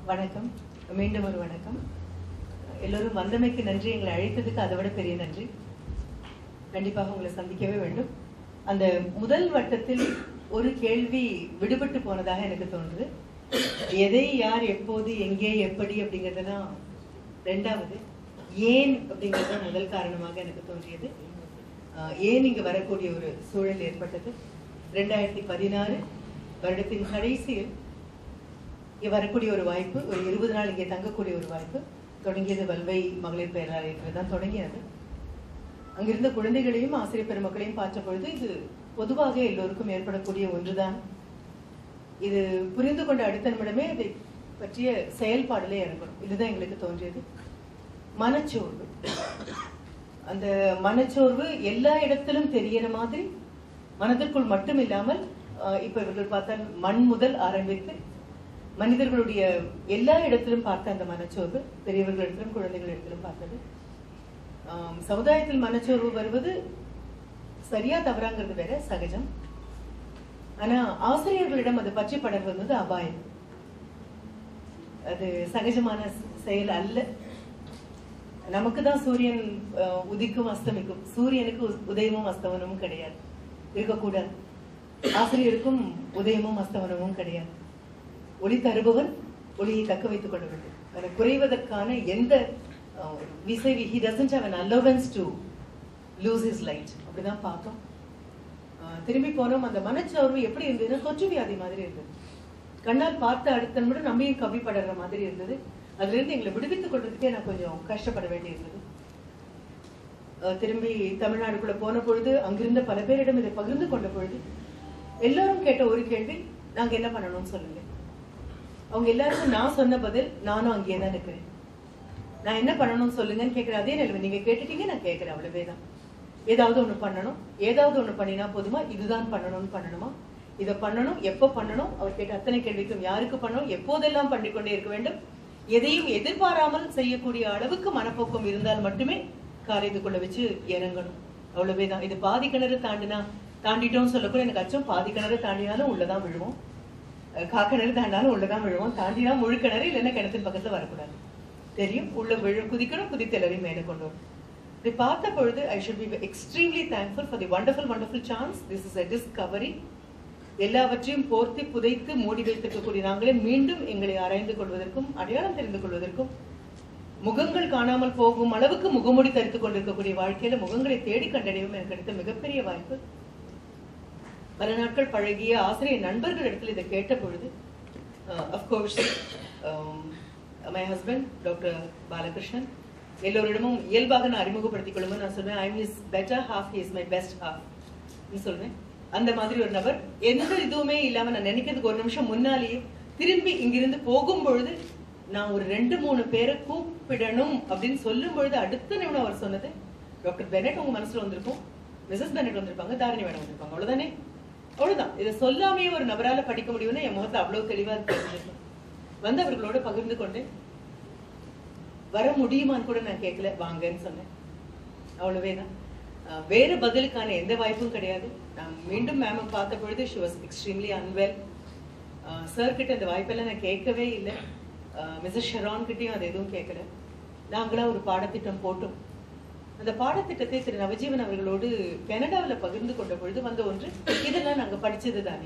வணக்கம் மீண்டும் ஒரு வணக்கம் எல்லோரும் வந்தமைக்கு நன்றி எங்களை அழைத்ததுக்கு அதை விட பெரிய நன்றி கண்டிப்பாக உங்களை சந்திக்கவே வேண்டும் அந்த முதல் வட்டத்தில் ஒரு கேள்வி விடுபட்டு போனதாக எனக்கு தோன்றுது எதை யார் எப்போது எங்கே எப்படி அப்படிங்கிறதெல்லாம் ரெண்டாவது ஏன் அப்படிங்கிறது தான் முதல் காரணமாக எனக்கு தோன்றியது ஆஹ் ஏன் இங்கு வரக்கூடிய ஒரு சூழல் ஏற்பட்டது ரெண்டாயிரத்தி பதினாறு வருடத்தின் கடைசியில் இங்கே வரக்கூடிய ஒரு வாய்ப்பு ஒரு இருபது நாள் இங்கே தங்கக்கூடிய ஒரு வாய்ப்பு தொடங்கியது வல்வை மகளிர் பேராலயத்தில் தான் தொடங்கியது அங்கிருந்த குழந்தைகளையும் ஆசிரியர் பெருமக்களையும் பார்த்த பொழுது இது பொதுவாக எல்லோருக்கும் ஏற்படக்கூடிய ஒன்றுதான் இது புரிந்து கொண்ட அடுத்த நிமிடமே இதை பற்றிய செயல்பாடுல இறங்கணும் இதுதான் எங்களுக்கு தோன்றியது மனச்சோர்வு அந்த மனச்சோர்வு எல்லா இடத்திலும் தெரியற மாதிரி மனதிற்குள் மட்டும் இல்லாமல் ஆஹ் இப்ப இவர்கள் பார்த்தால் மண் முதல் ஆரம்பித்து மனிதர்களுடைய எல்லா இடத்திலும் பார்த்த அந்த மனச்சோர்வு பெரியவர்களிடத்திலும் குழந்தைகளிடத்திலும் பார்த்தது ஆம், சமுதாயத்தில் மனச்சோர்வு வருவது சரியா தவறாங்கிறது வேற சகஜம் ஆனா ஆசிரியர்களிடம் அது பற்றி படர்வது வந்து அபாயம் அது சகஜமான செ- செயல் அல்ல நமக்கு தான் சூரியன் அஹ், உதிக்கும் அஸ்தமிக்கும் சூரியனுக்கு உ- உதயமும் அஸ்தமனமும் கிடையாது இருக்கக்கூடாது ஆசிரியருக்கும் உதயமும் அஸ்தமனமும் கிடையாது ஒளி தருபவன் ஒளியை தக்க வைத்துக் கொள்ள வேண்டும் அதை குறைவதற்கான எந்த அஹ், விசை he doesn't have an allowance to lose is light அப்படிதான் பார்த்தோம் அஹ், திரும்பி போனோம் அந்த மனச்சோர்வு எப்படி இருந்ததுன்னா தொற்று வியாதி மாதிரி இருந்தது கண்ணால் பார்த்த அடுத்த நிமிடம் நம்மையும் கவிப்படற மாதிரி இருந்தது அதுல இருந்து எங்களை விடுவித்துக் கொள்றதுக்கே நான் கொஞ்சம் கஷ்டப்பட வேண்டி இருந்தது அஹ், திரும்பி தமிழ்நாடுக்குள்ள போன பொழுது அங்கிருந்த பல பேரிடம் இதை பகிர்ந்து கொண்ட பொழுது எல்லாரும் கேட்ட ஒரு கேள்வி நாங்க என்ன பண்ணணும்னு சொல்லுங்க அவங்க எல்லாருக்கும் நான் சொன்ன பதில் நானும் அங்கேயே தான் இருக்கிறேன் நான் என்ன பண்ணணும்னு சொல்லுங்கன்னு கேட்கிறேன் அதே நிலைமை நீங்க கேட்டுட்டீங்க நான் கேட்கிறேன் அவ்வளவேதான் ஏதாவது ஒண்ணு பண்ணணும் ஏதாவது ஒண்ணு பண்ணினா போதுமா இதுதான் பண்ணணும்னு பண்ணணுமா இதை பண்ணணும் எப்போ பண்ணணும் அவர் கேட்ட அத்தனை கேள்விக்கும் யாருக்கு பண்ணணும் எப்போதெல்லாம் பண்ணிக்கொண்டே இருக்க வேண்டும் எதையும் எதிர்பாராமல் செய்யக்கூடிய அளவுக்கு மனப்போக்கம் இருந்தால் மட்டுமே காரியத்துக்குள்ள வச்சு இறங்கணும் அவ்வளவேதான் இது பாதி கிணறு தாண்டினா தாண்டிட்டோம்னு சொல்லக்கூட எனக்கு அச்சம் பாதி கிணறு தாண்டினாலும் உள்ளதான் விழுவோம் அஹ் காக்கிணறு தாண்டாலும் உள்ளதான் விழுவோம் தாண்டினா முழு கிணறு இல்லைன்னா கிணத்தின் பக்கத்துல வரக்கூடாது தெரியும் உள்ள விழு குதிக்கணும் குதித்து எல்லாரையும் மேலே கொண்டு வரும் இப்படி பார்த்த பொழுது I should be extremely thankful for the wonderful wonderful chance this is a discovery எல்லாவற்றையும் போர்த்தி புதைத்து மூடி வைத்திருக்கக்கூடிய நாங்களே மீண்டும் எங்களை ஆராய்ந்து கொள்வதற்கும் அடையாளம் தெரிந்து கொள்வதற்கும் முகங்கள் காணாமல் போகும் அளவுக்கு முகமூடி தரித்துக் கொண்டிருக்கக்கூடிய வாழ்க்கையில முகங்களை தேடி கண்டடையும் எனக்கு கிடைத்த மிகப்பெரிய வாய்ப்பு பல நாட்கள் பழகிய ஆசிரியர் நண்பர்கள் இடத்துல இதை கேட்ட பொழுது of course my husband doctor Balakrishnan எல்லோரிடமும் இயல்பாக நான் அறிமுகப்படுத்திக் கொள்ளும்போது நான் சொல்வேன் I is better half is my best half சொல்றேன் அந்த மாதிரி ஒரு நபர் எந்த இதுவுமே இல்லாம நான் நினைக்கிறதுக்கு ஒரு நிமிஷம் முன்னாலேயே திரும்பி இங்கிருந்து போகும் பொழுது நான் ஒரு ரெண்டு மூணு பேரை கூப்பிடணும் அப்படின்னு சொல்லும் பொழுது அடுத்த நிமிடம் அவர் சொன்னது டாக்டர் பெனட் உங்க மனசுல வந்திருக்கும் மிஸ்ஸஸ் பெனட் வந்திருப்பாங்க தாரணி மேடம் வந்திருப்பாங்க அவ்வளவுதானே அவ்வளவுதான் இதை சொல்லாமே ஒரு நபரால படிக்க முடியும்னா என் முகத்துல அவ்வளவு தெளிவா தெரிஞ்சிருக்கும் வந்து அவர்களோட பகிர்ந்து கொண்டு வர முடியுமான்னு கூட நான் கேட்கல வாங்கன்னு சொன்னேன் அவ்வளவேதான் அஹ் வேற பதிலுக்கான எந்த வாய்ப்பும் கிடையாது நான் மீண்டும் மேம பார்த்த பொழுது she was extremely unwell sir கிட்ட இந்த வாய்ப்பெல்லாம் நான் கேட்கவே இல்லை மிஸ்ஸஸ் ஷெரான் கிட்டயும் அது எதுவும் கேட்கல நாங்களா ஒரு பாடத்திட்டம் போட்டோம் அந்த பாடத்திட்டத்தை திரு நவஜீவன் அவர்களோடு கனடாவில் பகிர்ந்து கொண்ட பொழுது வந்த ஒன்று இதெல்லாம் நாங்க படிச்சது தானே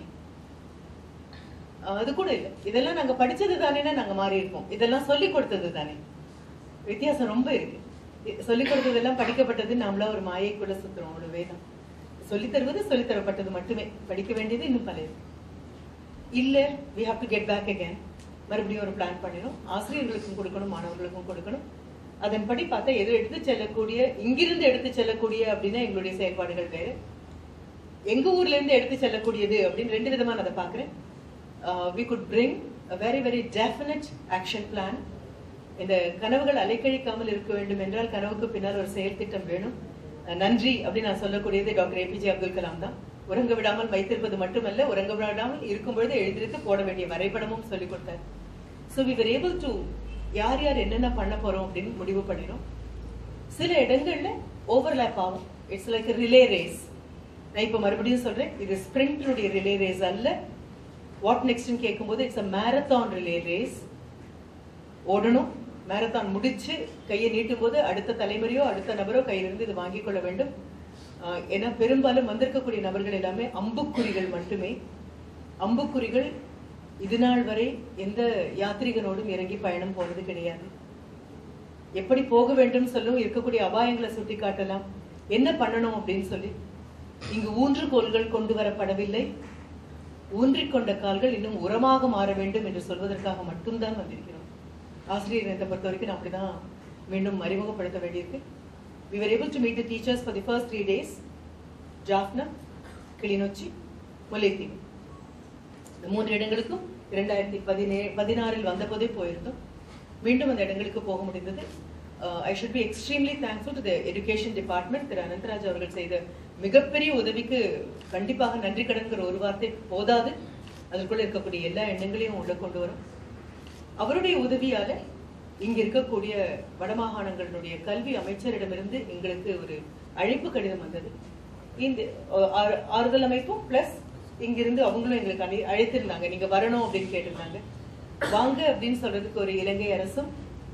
அஹ் அது கூட இல்லை இதெல்லாம் நாங்க படிச்சது தானேன்னா நாங்க மாறி இருக்கோம் இதெல்லாம் சொல்லி கொடுத்தது தானே வித்தியாசம் ரொம்ப இருக்கு இ- சொல்லிக் கொடுத்ததெல்லாம் படிக்கப்பட்டது நம்மளா ஒரு மாயைக்குள்ள சுத்துறோம் அவ்வளவே தான் சொல்லித் தருவது சொல்லித் தரப்பட்டது மட்டுமே படிக்க வேண்டியது இன்னும் பல இருக்கு இல்ல we have to get back again மறுபடியும் ஒரு பிளான் பண்ணிடும் ஆசிரியர்களுக்கும் கொடுக்கணும் மாணவர்களுக்கும் கொடுக்கணும் அதன்படி பார்த்தா எது எடுத்து செல்லக்கூடிய இங்கிருந்து எடுத்து செல்லக்கூடிய அப்படின்னா எங்களுடைய செயல்பாடுகள் வேறு எங்க ஊர்ல இருந்து எடுத்து செல்லக்கூடியது அப்படின்னு ரெண்டு விதமா நான் அதை பாக்குறேன் we good bring very very definite action plan இந்த கனவுகள் அலைக்கழிக்காமல் இருக்க வேண்டும் என்றால் கனவுக்கு பின்னால் ஒரு செயல் திட்டம் வேணும் அஹ் நன்றி அப்படின்னு நான் சொல்லக்கூடியது டாக்டர் ஏபிஜே அப்துல் கலாம் தான் உறங்க விடாமல் வைத்திருப்பது மட்டுமல்ல உறங்க விடாமல் இருக்கும் பொழுது எழுதிருக்கு போட வேண்டிய வரைபடமும் சொல்லிக் கொடுத்தார் so we were able to யார் யார் என்னென்ன பண்ண போறோம் அப்படின்னு முடிவு பண்ணிடும் சில இடங்கள்ல ஓவர்லேப் ஆகும் இட்ஸ் லைக் ரிலே ரேஸ் நான் இப்போ மறுபடியும் சொல்றேன் இது ஸ்பிரிண்ட்னுடைய ரிலே ரேஸ் அல்ல வாட் நெக்ஸ்ட்னு கேட்கும்போது it's a marathon relay race ஓடணும் மேரத்தான் முடிச்சு கையை நீட்டும் போது அடுத்த தலைமுறையோ அடுத்த நபரோ கையிலிருந்து இது வாங்கிக் கொள்ள வேண்டும் ஆஹ் ஏன்னா பெரும்பாலும் வந்திருக்கக்கூடிய நபர்கள் எல்லாமே அம்புக்குறிகள் மட்டுமே அம்புக்குறிகள் இது நாள் வரை எந்த யாத்ரீகனோடும் இறங்கி பயணம் போனது கிடையாது எப்படி போக வேண்டும் சொல்லும் இருக்கக்கூடிய அபாயங்களை சுட்டி காட்டலாம் என்ன பண்ணணும் அப்படின்னு சொல்லி இங்கு ஊன்றுகோல்கள் கொண்டு வரப்படவில்லை ஊன்றிக் கொண்ட கால்கள் இன்னும் உரமாக மாற வேண்டும் என்று சொல்வதற்காக மட்டும்தான் வந்திருக்கிறோம் ஆசிரியர் இனத்தை பொறுத்த வரைக்கும் நான் அப்படிதான் மீண்டும் அறிமுகப்படுத்த வேண்டியிருக்கு we were able to meet the teachers for the first three days Jaffna Kilinochchi Mullaitivu இந்த மூன்று இடங்களுக்கும் இரண்டாயிரத்தி பதினே பதினாறில் வந்தபோதே போயிருந்தோம் மீண்டும் அந்த இடங்களுக்கு போக முடிந்தது I should be extremely thankful to the education department Thiru Anandaraj அவர்கள் செய்த மிகப்பெரிய உதவிக்கு கண்டிப்பாக நன்றி கடன்கிற ஒரு வார்த்தை போதாது அதற்குள்ள இருக்கக்கூடிய எல்லா எண்ணங்களையும் உள்ள கொண்டு வரும் அவருடைய உதவியால இங்க இருக்கக்கூடிய வடமாகாணங்களுடைய கல்வி அமைச்சரிடமிருந்து எங்களுக்கு ஒரு அழைப்பு கடிதம் வந்தது இந்த அஹ், ஆறு- ஆறுதல் அமைப்பும் பிளஸ் இங்கிருந்து அவங்களும் எங்களுக்கு அழை- அழைத்திருந்தாங்க நீங்க வரணும் அப்படின்னு கேட்டிருந்தாங்க வாங்க அப்படின்னு சொல்றதுக்கு ஒரு இலங்கை அரசும்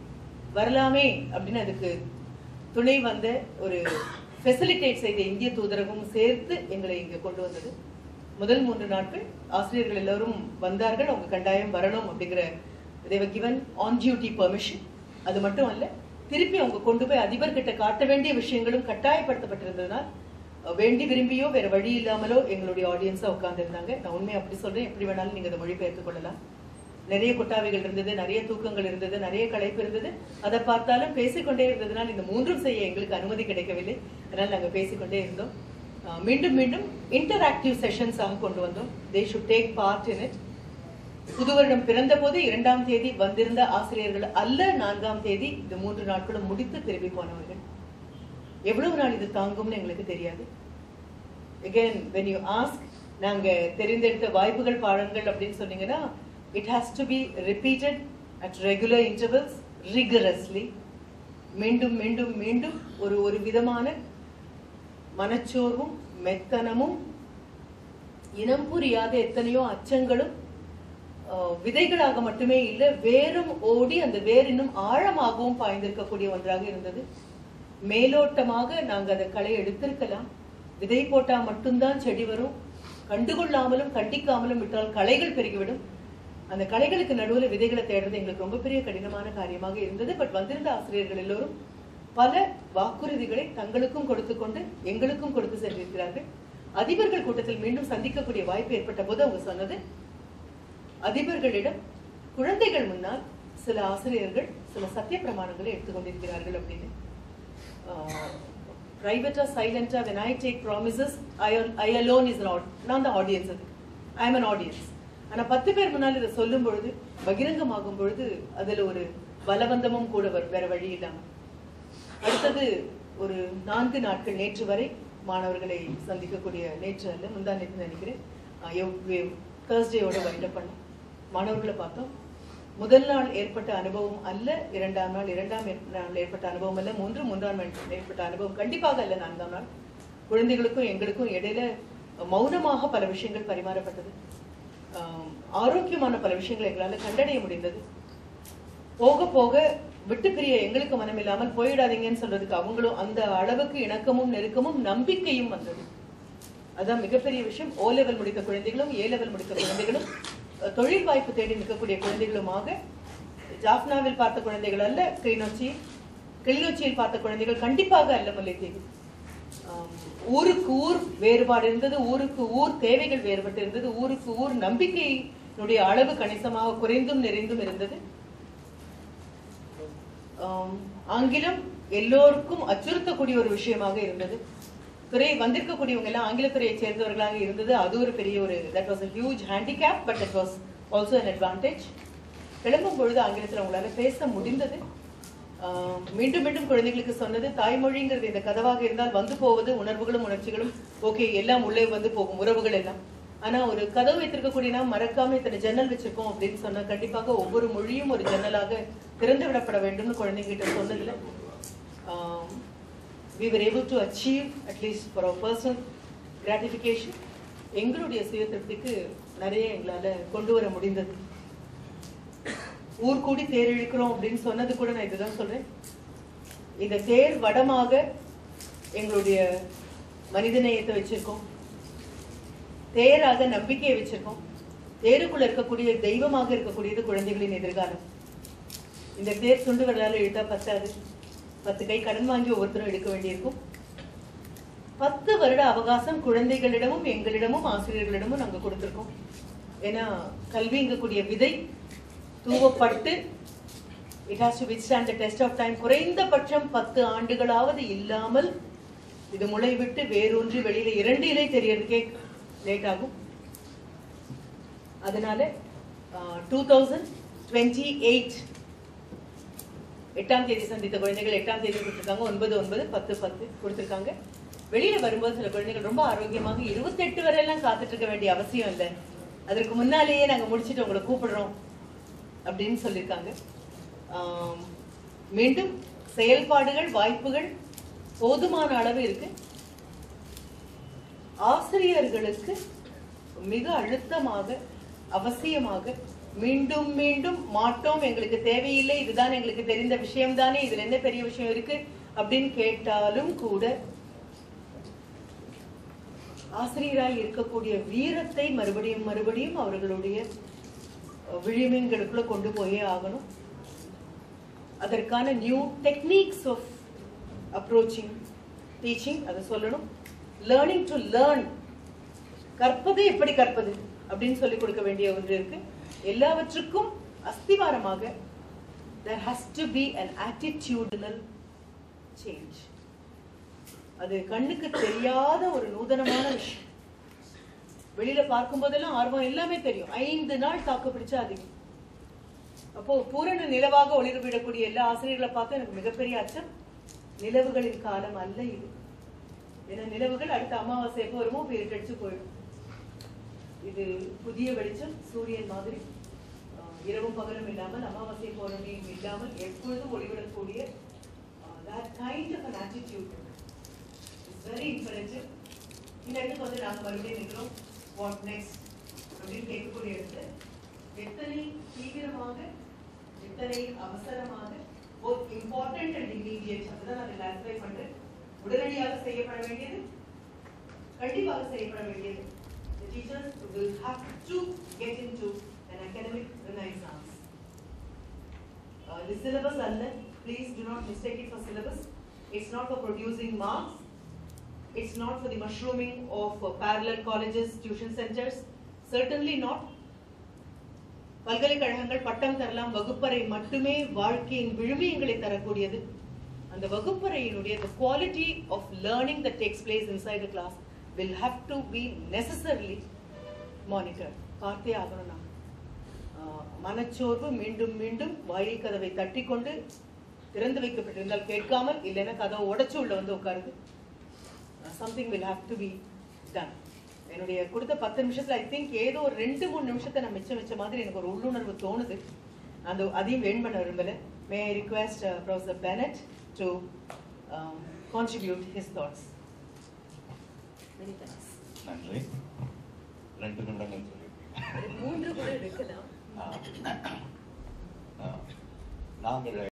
வரலாமே அப்படின்னு அதுக்கு துணை வந்த ஒரு ஃபெசிலிட்டேட் செய்த இந்திய தூதரகமும் சேர்த்து எங்களை இங்க கொண்டு வந்தது முதல் மூன்று நாட்கள் ஆசிரியர்கள் எல்லாரும் வந்தார்கள் அவங்க கட்டாயம் வரணும் அப்படிங்கிற தேவ கிவன் ஆன் டியூட்டி பெர்மிஷன் அது மட்டும் அல்ல திருப்பி அவங்க கொண்டு போய் அதிபர்கிட்ட காட்ட வேண்டிய விஷயங்களும் கட்டாயப்படுத்தப்பட்டிருந்ததுனால் அஹ், வேண்டி விரும்பியோ வேற வழி இல்லாமலோ எங்களுடைய ஆடியன்ஸா உட்கார்ந்திருந்தாங்க நான் உண்மை அப்படி சொல்றேன் எப்படி வேணாலும் நீங்க அதை மொழிபெயர்த்துக் கொள்ளலாம் நிறைய கொட்டாவிகள் இருந்தது நிறைய தூக்கங்கள் இருந்தது நிறைய களைப்பு இருந்தது அதை பார்த்தாலும் பேசிக்கொண்டே இருந்ததுனால் இந்த மூன்றும் செய்ய எங்களுக்கு அனுமதி கிடைக்கவில்லை அதனால் நாங்க பேசிக்கொண்டே இருந்தோம் அஹ், மீண்டும் மீண்டும் இன்டராக்டிவ் செஷன்ஸாக கொண்டு வந்தோம் they should take part in it புது வருடம் பிறந்த போது இரண்டாம் தேதி வந்திருந்த ஆசிரியர்கள் அல்ல நான்காம் தேதி இந்த மூன்று நாட்களும் முடித்து திரும்பி போனவர்கள் எவ்வளவு நாள் இது தாங்கும்னு எங்களுக்கு தெரியாது again when you ask நாங்க தெரிந்தெடுத்த வாய்ப்புகள் பாடங்கள் அப்படின்னு சொன்னீங்கன்னா it has to be repeated at regular intervals rigorously மீண்டும் மீண்டும் மீண்டும் ஒரு ஒரு விதமான மனச்சோர்வும் மெத்தனமும் இனம் புரியாத எத்தனையோ அச்சங்களும் அஹ், விதைகளாக மட்டுமே இல்லை வேரும் ஓடி அந்த வேர் இன்னும் ஆழமாகவும் பாய்ந்திருக்கக்கூடிய ஒன்றாக இருந்தது மேலோட்டமாக நாங்க அதை களை எடுத்திருக்கலாம் விதை போட்டா மட்டும்தான் செடி வரும் கண்டுகொள்ளாமலும் கண்டிக்காமலும் விட்டால் களைகள் பெருகிவிடும் அந்த களைகளுக்கு நடுவுல விதைகளை தேடுறது எங்களுக்கு ரொம்ப பெரிய கடினமான காரியமாக இருந்தது பட் வந்திருந்த ஆசிரியர்கள் எல்லோரும் பல வாக்குறுதிகளை தங்களுக்கும் கொடுத்து கொண்டு எங்களுக்கும் கொடுத்து சென்றிருக்கிறார்கள் அதிபர்கள் கூட்டத்தில் மீண்டும் சந்திக்கக்கூடிய வாய்ப்பு ஏற்பட்ட போது அவங்க சொன்னது அதிபர்களிடம் குழந்தைகள் முன்னால் சில ஆசிரியர்கள் சில சத்திய பிரமாணங்களை எடுத்துக்கொண்டிருக்கிறார்கள் அப்படின்னு பிரைவேட்டா சைலண்டா when I take promises I, I alone is not நான் தான் ஆடியன்ஸ் அது ஐ எம் an ஆடியன்ஸ் ஆனா பத்து பேர் முன்னால் இதை சொல்லும் பொழுது பகிரங்கமாகும் பொழுது அதுல ஒரு பலவந்தமும் கூட வரும் வேற வழி இல்லாம அடுத்தது ஒரு நான்கு நாட்கள் நேற்று வரை மாணவர்களை சந்திக்கக்கூடிய நேற்று அல்ல முந்தா நேற்று நினைக்கிறேன் தேர்ஸ்டேயோட வைண்டப் பண்ணோம் மாணவர்களை பார்த்தோம் முதல் நாள் ஏற்பட்ட அனுபவம் அல்ல இரண்டாம் நாள் இரண்டாம் ஏற்- நாள் ஏற்பட்ட அனுபவம் அல்ல மூன்று மூன்றாம் நாள் ஏற்பட்ட அனுபவம் கண்டிப்பாக அல்ல நான்காம் நாள் குழந்தைகளுக்கும் எங்களுக்கும் இடையில மௌனமாக பல விஷயங்கள் பரிமாறப்பட்டது ஆம், ஆரோக்கியமான பல விஷயங்களை எங்களால கண்டடைய முடிந்தது போக போக விட்டு பிரிய எங்களுக்கு மனம் இல்லாமல் போயிடாதீங்கன்னு சொல்றதுக்கு அவங்களும் அந்த அளவுக்கு இணக்கமும் நெருக்கமும் நம்பிக்கையும் வந்தது அதான் மிகப்பெரிய விஷயம் ஓ லெவல் முடித்த குழந்தைகளும் ஏ லெவல் முடித்த குழந்தைகளும் அஹ், தொழில் வாய்ப்பு தேடி நிற்கக்கூடிய குழந்தைகளுமாக ஜாஃப்னாவில் பார்த்த குழந்தைகள் அல்ல கிளிநொச்சி கிளிநொச்சியில் பார்த்த குழந்தைகள் கண்டிப்பாக அல்ல முல்லைத்தீவு ஆம், ஊருக்கு ஊர் வேறுபாடு இருந்தது ஊருக்கு ஊர் தேவைகள் வேறுபட்டு இருந்தது ஊருக்கு ஊர் நம்பிக்கையினுடைய அளவு கணிசமாக குறைந்தும் நிறைந்தும் இருந்தது ஆம், ஆங்கிலம் எல்லோருக்கும் அச்சுறுத்தக்கூடிய ஒரு விஷயமாக இருந்தது துறை வந்திருக்கக்கூடியவங்க எல்லாம் ஆங்கிலத்துறையை சேர்ந்தவர்களாக இருந்தது அது ஒரு பெரிய ஒரு that was a huge handicap but it was also an advantage கிளம்பும் பொழுது ஆங்கிலத்தில் உங்களால பேச முடிந்தது ஆம், மீண்டும் மீண்டும் குழந்தைகளுக்கு சொன்னது தாய்மொழிங்கிறது இந்த கதவாக இருந்தால் வந்து போவது உணர்வுகளும் உணர்ச்சிகளும் ஓகே எல்லாம் உள்ளே வந்து போகும் உறவுகள் எல்லாம் ஆனா ஒரு கதவு வைத்திருக்கக்கூடிய நாம் மறக்காம இத்தனை ஜன்னல் வச்சிருக்கோம் அப்படின்னு சொன்னா கண்டிப்பாக ஒவ்வொரு மொழியும் ஒரு ஜன்னலாக திறந்து விடப்பட வேண்டும்னு குழந்தைங்கிட்ட சொன்னதுல um, we were able to achieve at least for our personal gratification எங்களுடைய சுய திருப்திக்கு நிறைய எங்களால கொண்டு வர முடிந்தது ஊர் கூடி தேர் இழுக்கிறோம் அப்படின்னு சொன்னது கூட நான் இதுதான் சொல்றேன் இந்த தேர் வடமாக எங்களுடைய மனிதநேயத்தை வச்சிருக்கோம் தேராக நம்பிக்கையை வச்சிருக்கோம் தேருக்குள்ள இருக்கக்கூடிய தெய்வமாக இருக்கக்கூடியது குழந்தைகளின் எதிர்காலம் இந்த தேர் துண்டு வரலாறு இழுத்தா பத்தாது பத்து கை கடன் வாங்கி ஒவ்வொருத்தரும் எடுக்க வேண்டியிருக்கும் பத்து வருட அவகாசம் குழந்தைகளிடமும் எங்களிடமும் ஆசிரியர்களிடமும் நாங்க கொடுத்திருக்கோம் ஏன்னா கல்விங்கக்கூடிய விதை தூவப்பட்டு it has to withstand the test of time குறைந்தபட்சம் பத்து ஆண்டுகளாவது இல்லாமல் இது முளை விட்டு வேரூன்றி வெளியில இரண்டு இலை தெரியறதுக்கே லேட் ஆகும் அதனால டூ தௌசண்ட் டுவெண்ட்டி எயிட் எட்டாம் தேதி சந்தித்த குழந்தைகள் எட்டாம் தேதி கொடுத்துருக்காங்க ஒன்பது ஒன்பது பத்து பத்து கொடுத்துருக்காங்க வெளியில வரும்போது சில குழந்தைகள் ரொம்ப ஆரோக்கியமாக இருபத்தெட்டு வரை எல்லாம் காத்துட்டு இருக்க வேண்டிய அவசியம் இல்லை அதற்கு முன்னாலேயே நாங்க முடிச்சிட்டு உங்களை கூப்பிடுறோம் அப்படின்னு சொல்லியிருக்காங்க ஆம், மீண்டும் செயல்பாடுகள் வாய்ப்புகள் போதுமான அளவு இருக்கு ஆசிரியர்களுக்கு மிக அழுத்தமாக அவசியமாக மீண்டும் மீண்டும் மாட்டோம் எங்களுக்கு தேவையில்லை இதுதான் எங்களுக்கு தெரிந்த விஷயம் தானே இதுல என்ன பெரிய விஷயம் இருக்கு அப்படின்னு கேட்டாலும் கூட ஆசிரியராய் இருக்கக்கூடிய வீரத்தை மறுபடியும் மறுபடியும் அவர்களுடைய அஹ், விழிமீன்களுக்குள்ள கொண்டு போயே ஆகணும் அதற்கான new techniques of approaching teaching அதை சொல்லணும் லேர்னிங் டு லேர்ன் கற்பது எப்படி கற்பது அப்படின்னு சொல்லி கொடுக்க வேண்டிய ஒன்று இருக்கு எல்லாவற்றுக்கும் அஸ்திவாரமாக there has to be an attitudinal change அது கண்ணுக்கு தெரியாத ஒரு நூதனமான விஷயம் வெளியில பார்க்கும் போதெல்லாம் ஆர்வம் எல்லாமே தெரியும் ஐந்து நாள் தாக்கு பிடிச்சா அதிகம் அப்போ பூரண நிலவாக ஒளிர்விடக்கூடிய எல்லா ஆசிரியர்களை பார்த்து எனக்கு மிகப்பெரிய அச்சம் நிலவுகளின் காலம் அல்ல இது ஏன்னா நிலவுகள் அடுத்த அமாவாசை எப்போ வருமோ இப்போ இருட்டடிச்சு போயிடும் இது புதிய வெளிச்சம் சூரியன் மாதிரி ஆஹ், இரவும் பகலும் இல்லாமல் அமாவாசை பௌர்ணமியும் இல்லாமல் எப்பொழுதும் ஒளிவிடக்கூடிய that kind of an attitude is very imperative இந்த இடத்துக்கு வந்து நாங்க மறுபடியும் நிற்கிறோம் வாட் நெக்ஸ்ட் அப்படின்னு கேட்கக்கூடிய இடத்துல எத்தனை தீவிரமாக எத்தனை அவசரமாக both important and immediate அதுதான் நான் கிளாஸிஃபை பண்றேன் உடனடியாக செய்யப்பட வேண்டியது கண்டிப்பாக செய்யப்பட வேண்டியது the teachers will have to get into an academic renaissance uh, the syllabus அல்ல please do not mistake it for syllabus it's not for producing marks it's not for the mushrooming of uh, parallel colleges tuition centers certainly not பல்கலைக்கழகங்கள் பட்டம் தரலாம் வகுப்பறை மட்டுமே வாழ்க்கையின் விழுமியங்களை தரக்கூடியது அந்த வகுப்பறையினுடைய the quality of learning that takes place inside the class will have to be necessarily monitored பார்த்தே ஆகணும் நாம் ஆஹ் மனச்சோர்வு மீண்டும் மீண்டும் வாயில் கதவை தட்டிக்கொண்டு திறந்து வைக்கப்பட்டிருந்தால் கேட்காமல் இல்லைன்னா கதவை உடைச்சு உள்ள வந்து உட்காருது something will have to be done என்னுடைய கொடுத்த பத்து நிமிஷத்துல ஐ திங்க் ஏதோ ஒரு ரெண்டு மூணு நிமிஷத்தை நான் மிச்சம் வச்ச மாதிரி எனக்கு ஒரு உள்ளுணர்வு தோணுது அந்த அதையும் வேண் பண்ண விரும்பல may I request professor Bennett to contribute his thoughts many thanks நன்றி ரெண்டு நிமிடங்கள் சொல்லியிருக்கீங்க மூன்று கூட இருக்கலாம் ஆ. ஆ. நாங்கள்